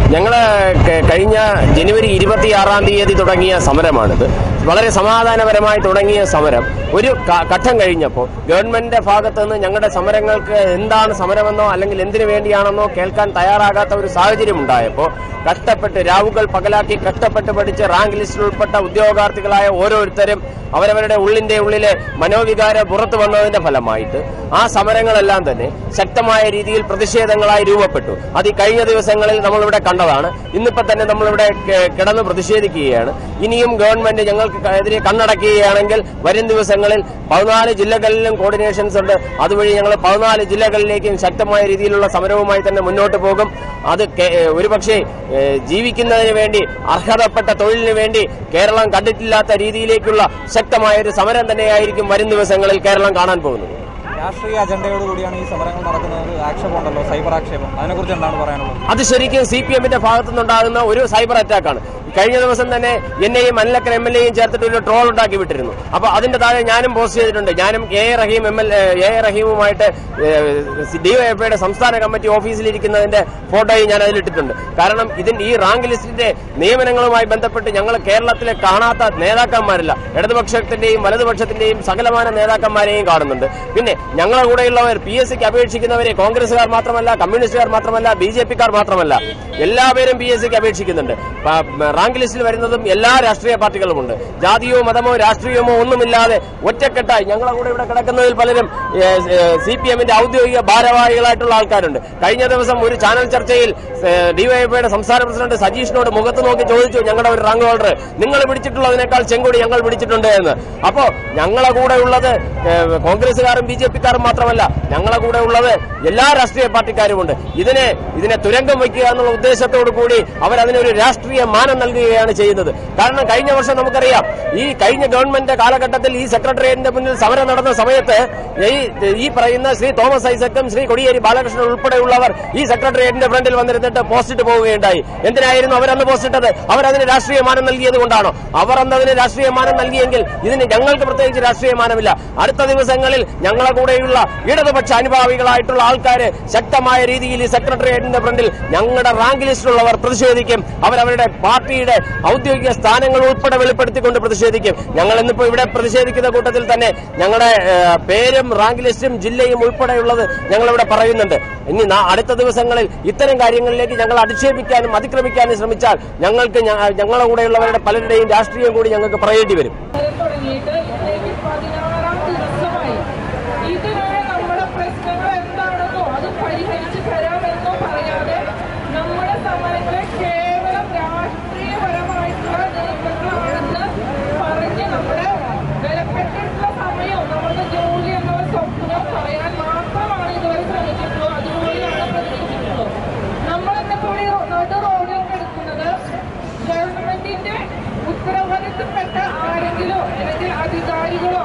ഞങ്ങൾ കഴിഞ്ഞ ജനുവരി ഇരുപത്തിയാറാം തീയതി തുടങ്ങിയ സമരമാണിത് വളരെ സമാധാനപരമായി തുടങ്ങിയ സമരം ഒരു ക- ഘട്ടം കഴിഞ്ഞപ്പോൾ ഗവൺമെന്റിന്റെ ഭാഗത്ത് നിന്ന് ഞങ്ങളുടെ സമരങ്ങൾക്ക് എന്താണ് സമരമെന്നോ അല്ലെങ്കിൽ എന്തിനു വേണ്ടിയാണെന്നോ കേൾക്കാൻ തയ്യാറാകാത്ത ഒരു സാഹചര്യം ഉണ്ടായപ്പോൾ കഷ്ടപ്പെട്ട് രാവുകൾ പകലാക്കി കഷ്ടപ്പെട്ട് പഠിച്ച് റാങ്ക് ലിസ്റ്റിൽ ഉൾപ്പെട്ട ഉദ്യോഗാർത്ഥികളായ ഓരോരുത്തരും അവരവരുടെ ഉള്ളിന്റെ ഉള്ളിലെ മനോവികാരം പുറത്തു വന്നതിന്റെ ഫലമായിട്ട് ആ സമരങ്ങളെല്ലാം തന്നെ ശക്തമായ രീതിയിൽ പ്രതിഷേധങ്ങളായി രൂപപ്പെട്ടു അത് ഈ കഴിഞ്ഞ ദിവസങ്ങളിൽ നമ്മളിവിടെ കണ്ടതാണ് ഇന്നിപ്പോ തന്നെ നമ്മളിവിടെ കെ- കിടന്ന് പ്രതിഷേധിക്കുകയാണ് ഇനിയും ഗവൺമെന്റ് ഞങ്ങൾക്ക് എതിരെ കണ്ണടക്കുകയാണെങ്കിൽ വരും ദിവസങ്ങളിൽ പതിനാല് ജില്ലകളിലും കോർഡിനേഷൻസ് ഉണ്ട് അതുവഴി ഞങ്ങൾ പതിനാല് ജില്ലകളിലേക്കും ശക്തമായ രീതിയിലുള്ള സമരവുമായി തന്നെ മുന്നോട്ട് പോകും അത് കെ- ഒരുപക്ഷെ ഏഹ്, ജീവിക്കുന്നതിന് വേണ്ടി അർഹതപ്പെട്ട തൊഴിലിന് വേണ്ടി കേരളം കണ്ടിട്ടില്ലാത്ത രീതിയിലേക്കുള്ള ശക്തമായ ഒരു സമരം തന്നെയായിരിക്കും വരും ദിവസങ്ങളിൽ കേരളം കാണാൻ പോകുന്നത് രാഷ്ട്രീയ അജണ്ടയോട് കൂടിയാണ് ഈ സമരങ്ങൾ നടക്കുന്നത് ഒരു ആക്ഷേപമുണ്ടല്ലോ സൈബർ ആക്ഷേപം അതിനെക്കുറിച്ച് എന്താണ് പറയാനുള്ളത് അത് ശരിക്കും സി പി എമ്മിന്റെ ഭാഗത്തുനിന്നുണ്ടാകുന്ന ഒരു സൈബർ അറ്റാക്കാണ് കഴിഞ്ഞ ദിവസം തന്നെ എന്നെയും അനിലക്കൻ എം എൽ എയും ചേർത്തിട്ട് ഒരു ട്രോൾ ഉണ്ടാക്കി വിട്ടിരുന്നു അപ്പൊ അതിന്റെ താഴെ ഞാനും പോസ്റ്റ് ചെയ്തിട്ടുണ്ട് ഞാനും A A Rahim M L A A റഹീമുമായിട്ട് ഡിവൈഎഫ്ഐയുടെ സംസ്ഥാന കമ്മിറ്റി ഓഫീസിലിരിക്കുന്നതിന്റെ ഫോട്ടോയും ഞാൻ അതിലിട്ടിട്ടുണ്ട് കാരണം ഇതിന്റെ ഈ റാങ്ക് ലിസ്റ്റിന്റെ നിയമനങ്ങളുമായി ബന്ധപ്പെട്ട് ഞങ്ങൾ കേരളത്തിലെ കാണാത്ത നേതാക്കന്മാരില്ല ഇടതുപക്ഷത്തിന്റെയും വലതുപക്ഷത്തിന്റെയും സകലമാന നേതാക്കന്മാരെയും കാണുന്നുണ്ട് പിന്നെ ഞങ്ങളുടെ കൂടെയുള്ളവർ പി എസ് സിക്ക് അപേക്ഷിക്കുന്നവരെ കോൺഗ്രസുകാർ മാത്രമല്ല കമ്മ്യൂണിസ്റ്റുകാർ മാത്രമല്ല ബി ജെ പിക്കാർ മാത്രമല്ല എല്ലാവരും പി എസ് സിക്ക് അപേക്ഷിക്കുന്നുണ്ട് പ- റാങ്ക് ലിസ്റ്റിൽ വരുന്നതും എല്ലാ രാഷ്ട്രീയ പാർട്ടികളുമുണ്ട് ജാതിയോ മതമോ രാഷ്ട്രീയമോ ഒന്നുമില്ലാതെ ഒറ്റക്കെട്ടായി ഞങ്ങളുടെ കൂടെ ഇവിടെ കിടക്കുന്നതിൽ പലരും സി പി എമ്മിന്റെ ഔദ്യോഗിക ഭാരവാഹികളായിട്ടുള്ള ആൾക്കാരുണ്ട് കഴിഞ്ഞ ദിവസം ഒരു ചാനൽ ചർച്ചയിൽ ഡിവൈഎഫ്ഐയുടെ സംസ്ഥാന പ്രസിഡന്റ് സജീഷിനോട് മുഖത്ത് നോക്കി ചോദിച്ചു ഞങ്ങളുടെ ഒരു റാങ്ക് ഹോൾഡർ നിങ്ങൾ പിടിച്ചിട്ടുള്ളതിനേക്കാൾ ചെങ്കൊടി ഞങ്ങൾ പിടിച്ചിട്ടുണ്ട് എന്ന് അപ്പോ ഞങ്ങളെ കൂടെ ഉള്ളത് ഏഹ്, കോൺഗ്രസുകാരും ബി ജെ പിക്കാരും മാത്രമല്ല ഞങ്ങളെ കൂടെ ഉള്ളത് എല്ലാ രാഷ്ട്രീയ പാർട്ടിക്കാരുമുണ്ട് ഇതിനെ ഇതിനെ തുരങ്കം വയ്ക്കുക എന്നുള്ള ഉദ്ദേശത്തോടു കൂടി അവരതിനൊരു രാഷ്ട്രീയ മാനം നൽകുകയാണ് ചെയ്യുന്നത് കാരണം കഴിഞ്ഞ വർഷം നമുക്കറിയാം ഈ കഴിഞ്ഞ ഗവൺമെന്റ് കാലഘട്ടത്തിൽ ഈ സെക്രട്ടേറിയറ്റിന്റെ മുന്നിൽ സമരം നടന്ന സമയത്ത് ഈ ഈ പറയുന്ന ശ്രീ തോമസ് ഐസക്കും ശ്രീ കൊടിയേരി ബാലകൃഷ്ണൻ ഉൾപ്പെടെയുള്ളവർ ഈ സെക്രട്ടേറിയറ്റിന്റെ ഫ്രണ്ടിൽ വന്നിരുന്നിട്ട് പോസ്റ്റിട്ട് പോവുകയുണ്ടായി എന്തിനായിരുന്നു അവരന്ന് പോസ്റ്റിട്ടത് അവരതിന് രാഷ്ട്രീയ മാനം നൽകിയത് കൊണ്ടാണോ അവർ അന്ന് അതിന് രാഷ്ട്രീയ മാനം നൽകിയെങ്കിൽ ഇതിന് ഞങ്ങൾക്ക് പ്രത്യേകിച്ച് രാഷ്ട്രീയ മാനമില്ല അടുത്ത ദിവസങ്ങളിൽ ഞങ്ങളെ കൂടെയുള്ള ഇടതുപക്ഷ അനുഭാവികളായിട്ടുള്ള ആൾക്കാര് ശക്തമായ രീതിയിൽ ഈ സെക്രട്ടേറിയറ്റിന്റെ ഫ്രണ്ടിൽ ഞങ്ങളുടെ റാങ്ക് ലിസ്റ്റിലുള്ളവർ പ്രതിഷേധിക്കും അവരവരുടെ പാർട്ടിയുടെ ഔദ്യോഗിക സ്ഥാനങ്ങൾ ഉൾപ്പെടെ വെളിപ്പെടുത്തിക്കൊണ്ട് പ്രതിഷേധിക്കും ഞങ്ങൾ ഇന്നിപ്പോ ഇവിടെ പ്രതിഷേധിക്കുന്ന കൂട്ടത്തിൽ തന്നെ ഞങ്ങളുടെ ഏഹ്, പേരും റാങ്ക് ലിസ്റ്റും ജില്ലയും ഉൾപ്പെടെയുള്ളത് ഞങ്ങളിവിടെ പറയുന്നുണ്ട് ഇനി നാ- അടുത്ത ദിവസങ്ങളിൽ ഇത്തരം കാര്യങ്ങളിലേക്ക് ഞങ്ങൾ അധിക്ഷേപിക്കാനും അതിക്രമിക്കാനും ശ്രമിച്ചാൽ ഞങ്ങൾക്ക് ഞ- ഞങ്ങളുടെ കൂടെയുള്ളവരുടെ പലരുടെയും രാഷ്ട്രീയം കൂടി ഞങ്ങൾക്ക് പറയേണ്ടി വരും സമരം തുടങ്ങിയിട്ട് ഇന്നേക്ക് പതിനാറാം ദിവസമായി ഇതുവരെ നമ്മുടെ പ്രശ്നങ്ങൾ എന്താണെന്നോ അത് പരിഹരിച്ച് തരാമെന്നോ പറയാതെ നമ്മുടെ സമരങ്ങളെ കേവലം രാഷ്ട്രീയപരമായിട്ടുള്ള നീക്കങ്ങളാണെന്ന് പറഞ്ഞ് നമ്മുടെ വിലപ്പെട്ടിട്ടുള്ള സമയവും നമ്മുടെ ജോലി എന്നുള്ള സ്വപ്നം പറയാൻ മാത്രമാണ് ഇതുവരെ ശ്രമിച്ചിട്ടുള്ളൂ അതുപോലെയാണ് പ്രതികരിച്ചിട്ടുള്ളൂ നമ്മളിന്നിപ്പോൾ ഈ നടു റോഡിൽ കിടക്കുന്നത് ഗവൺമെന്റിന്റെ ഉത്തരവാദിത്തപ്പെട്ട ആരെങ്കിലോ അല്ലെങ്കിൽ അധികാരികളോ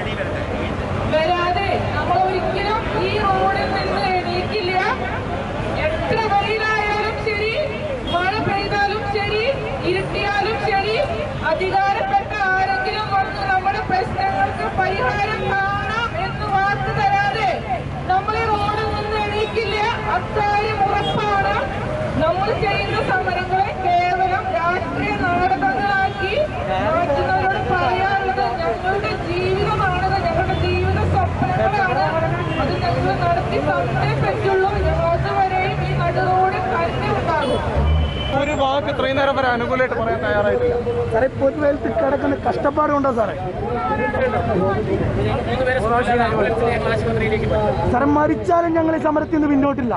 വരാതെ നമ്മൾ ഒരിക്കലും ഈ റോഡിൽ നിന്ന് എണീക്കില്ല എത്ര വെയിലായാലും ശരി മഴ പെയ്താലും ശരി ഇരുട്ടിയാലും ശരി അധികാരപ്പെട്ട ആരെങ്കിലും വന്ന് നമ്മുടെ പ്രശ്നങ്ങൾക്ക് പരിഹാരം കാണാം എന്ന് വാക്ക് തരാതെ നമ്മൾ ഈ റോഡിൽ നിന്ന് എണീക്കില്ല അക്കാര്യം ഉറപ്പാണ് നമ്മൾ ചെയ്യുന്ന സമരങ്ങളെ കേവലം രാഷ്ട്രീയ നാടകങ്ങളാക്കി മാറ്റുന്നവരോട് പറയാനുള്ളത് ഞങ്ങളുടെ ജീവിതമാണത് ഞങ്ങളുടെ ജീവിത സ്വപ്നങ്ങളാണ് അത് ഞങ്ങൾ നടത്തി തന്നേ പറ്റുള്ളൂ അതുവരെയും ഈ നടുറോഡിൽ തന്നെ ഉണ്ടാകും ഒരു ഭാഗത്ത് ഇത്രയും നേരം വരെ അനുകൂലമായിട്ട് പറയാൻ തയ്യാറായിട്ടില്ല സാറേ പൊതുവേലത്തിൽ കിടക്കുന്ന കഷ്ടപ്പാടുണ്ടോ സാറേ സാറേ മരിച്ചാലും ഞങ്ങൾ ഈ സമരത്തിൽ നിന്ന് പിന്നോട്ടില്ല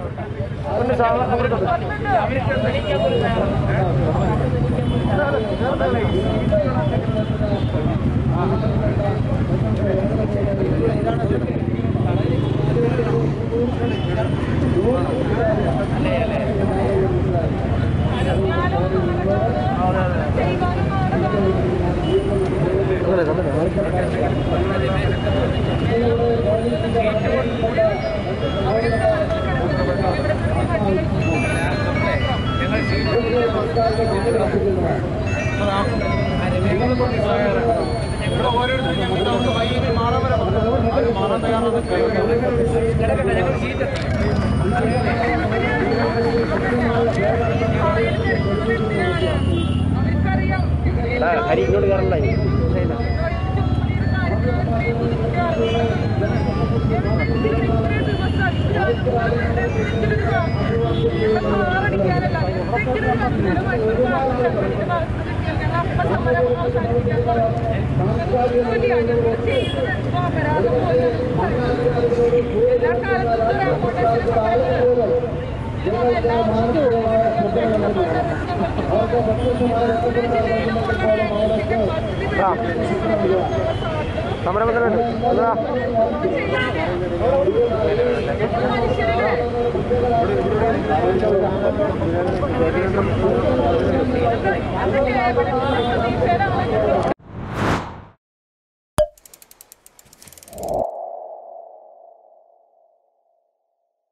ഇവിടെ ഓരോരുത്തർക്കും നമുക്ക് വൈകിട്ട് മാറാൻ വരെ പറഞ്ഞു അത് മാറാൻ തയ്യാറാണ് കിടക്കട്ടെ ഞങ്ങൾ സീറ്റ് ഹരി ഇങ്ങോട്ട് കയറണ്ട എല്ലാ സമരബന്ധനുണ്ട് എന്താ മനുഷ്യരല്ലേ